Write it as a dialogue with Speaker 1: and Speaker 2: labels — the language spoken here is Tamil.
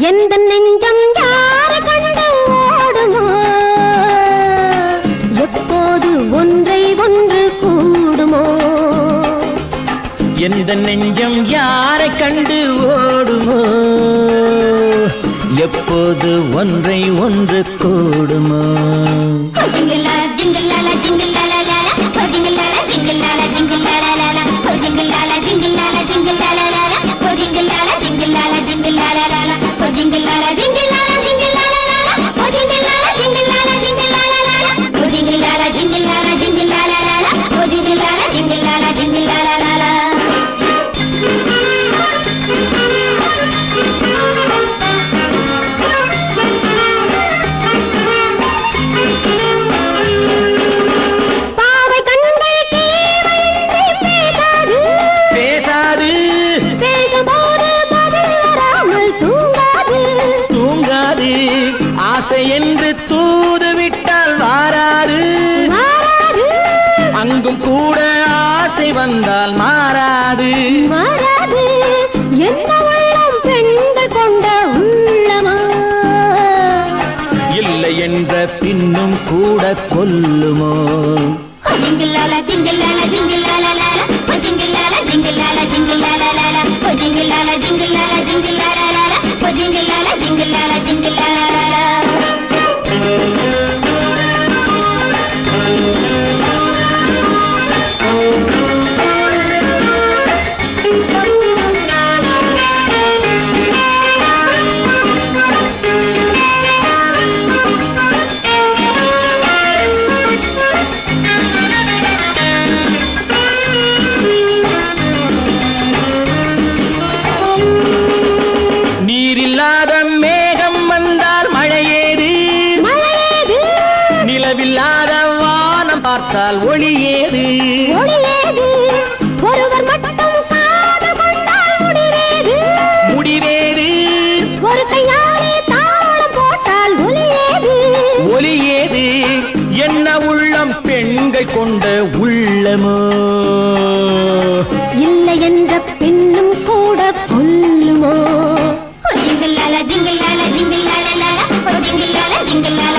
Speaker 1: எந்த நெஞ்சம் யாரை கண்டு ஓடுமோ எப்போது ஒன்றை ஒன்று கூடுமோ
Speaker 2: எந்த நெஞ்சம் யாரை கண்டு ஓடுமோ எப்போது ஒன்றை ஒன்று கூடுமோ
Speaker 1: ஜிங்கிளால ஜிங்கிளால ஜிங்கிளால லாலா ஜிங்கிளால ஜிங்கிளால ஜிங்கிளால லாலா ஜிங்கிளால ஜிங்கிளால ஜிங்கிளால லாலா ஜிங்கிளால ஜிங்கிளால ஜிங்கிளால லாலா ஜிங்கிளால ஜிங்கிளால ஜிங்கிளால லாலா ஜிங்கிளால ஜிங்கிளால ஜிங்கிளால லாலா ஜிங்கிளால ஜிங்கிளால ஜிங்கிளால லாலா ஜிங்கிளால ஜிங்கிளால ஜிங்கிளால லாலா பாவை கண்கள் தீவையின்றி பேசாது
Speaker 2: பேசாது
Speaker 1: பேசும்போது பதில் வராமல் தூங்காது
Speaker 2: தூங்காது ஆசை என்று தூது விட்டால் வாராது
Speaker 1: மாறாது
Speaker 2: அங்கும் கூட ஆசை வந்தால் மாறாது
Speaker 1: மாறாது என்ன உள்ளம் பெண்கள் கொண்ட உள்ளமா
Speaker 2: இல்லை என்ற பின்னும் கூட கொல்லுமோ
Speaker 1: ஜிங்கிளால ஜிங்கிளால ஜிங்கிளால லாலா ஜிங்கிளால ஜிங்கிளால ஜிங்கிளால லாலா ஜிங்கிளால ஜிங்கிளால ஜிங்கிளால லாலா ஜிங்கிளால ஜிங்கிளால ஜிங்கிளால லாலா
Speaker 2: நீரில்லாத மேகம் வந்தால் மழையேது
Speaker 1: மழையேது
Speaker 2: நிலவில்லாத வானம் பார்த்தால் ஒளியேது
Speaker 1: ஒளியேது ஒருவர் மட்டும் காதல் கொண்டால் முடிவேது
Speaker 2: முடிவேது
Speaker 1: ஒரு கையாலே தாளம் போட்டால் ஒலியேது
Speaker 2: ஒளியேது என்ன உள்ளம் பெண்கள் கொண்ட உள்ளமோ
Speaker 1: இல்லை என்ற பெண்ணும் கூட கொல்லுமோ ஜிங்கிளால ஜிங்கிளால ஜிங்கிளால லாலா ஜிங்கிளால ஜிங்கிளால